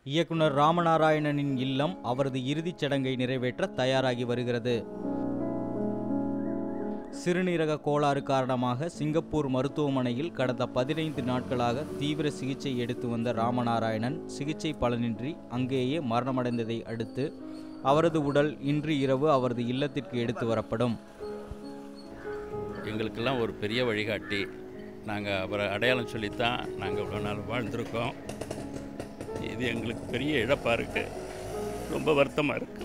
இயக்குனர் ராமநாராயணனின் இல்லம் அவரது இறுதிச் சடங்கை நிறைவேற்ற தயாராகி வருகிறது சிறுநீரக கோளாறு காரணமாக சிங்கப்பூர் மருத்துவமனையில் கடந்த பதினைந்து நாட்களாக தீவிர சிகிச்சை எடுத்து வந்த ராமநாராயணன் சிகிச்சை பலனின்றி அங்கேயே மரணமடைந்ததை அடுத்து அவரது உடல் இன்று இரவு அவரது இல்லத்திற்கு எடுத்து வரப்படும் எங்களுக்கெல்லாம் ஒரு பெரிய வழிகாட்டி நாங்கள் அவரை அடையாளம் சொல்லித்தான் நாங்கள் இவ்வளோ நாள் வாழ்ந்திருக்கோம் இது எங்களுக்கு பெரிய இழப்பாக இருக்குது ரொம்ப வருத்தமாக இருக்குது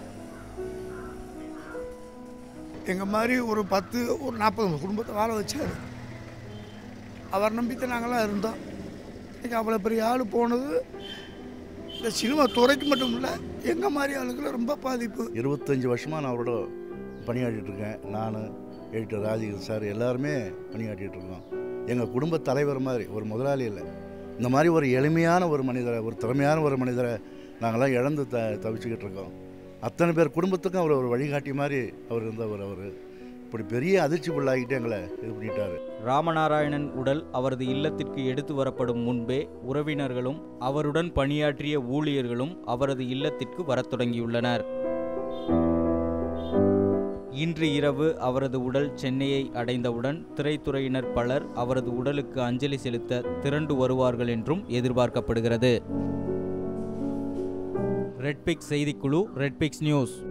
எங்கள் மாதிரி ஒரு பத்து ஒரு நாற்பது குடும்பத்தை வாழ வச்சார் அவர் நம்பித்தான் நாங்களாம் இருந்தோம் இன்னைக்கு அவ்வளோ பெரிய ஆள் போனது இந்த சினிமா துறைக்கு மட்டும் இல்லை எங்கள் மாதிரி ஆளுக்குள்ள ரொம்ப பாதிப்பு இருபத்தஞ்சி வருஷமாக நான் அவரோட பணியாற்றிட்டு இருக்கேன் நான் எடிட்டர் ராஜகிர் சார் எல்லாருமே பணியாற்றிட்டு இருக்கோம் எங்கள் குடும்ப தலைவர் மாதிரி ஒரு முதலாளி இல்லை இந்த மாதிரி ஒரு எளிமையான ஒரு மனிதரை ஒரு திறமையான ஒரு மனிதரை நாங்களாம் இழந்து த தவிச்சுக்கிட்டு இருக்கோம் அத்தனை பேர் குடும்பத்துக்கும் அவர் ஒரு வழிகாட்டி மாதிரி அவர் இருந்தவர் அவர் இப்படி பெரிய அதிர்ச்சிக்குள்ளாகிட்டு எங்களை இது பண்ணிட்டாரு ராமநாராயணன் உடல் அவரது இல்லத்திற்கு எடுத்து வரப்படும் முன்பே உறவினர்களும் அவருடன் பணியாற்றிய ஊழியர்களும் அவரது இல்லத்திற்கு வரத் தொடங்கியுள்ளனர் இன்று இரவு அவரது உடல் சென்னையை அடைந்தவுடன் திரைத்துறையினர் பலர் அவரது உடலுக்கு அஞ்சலி செலுத்த திரண்டு வருவார்கள் என்றும் எதிர்பார்க்கப்படுகிறது ரெட்பிக்ஸ் செய்திக்குழு ரெட்பிக்ஸ் நியூஸ்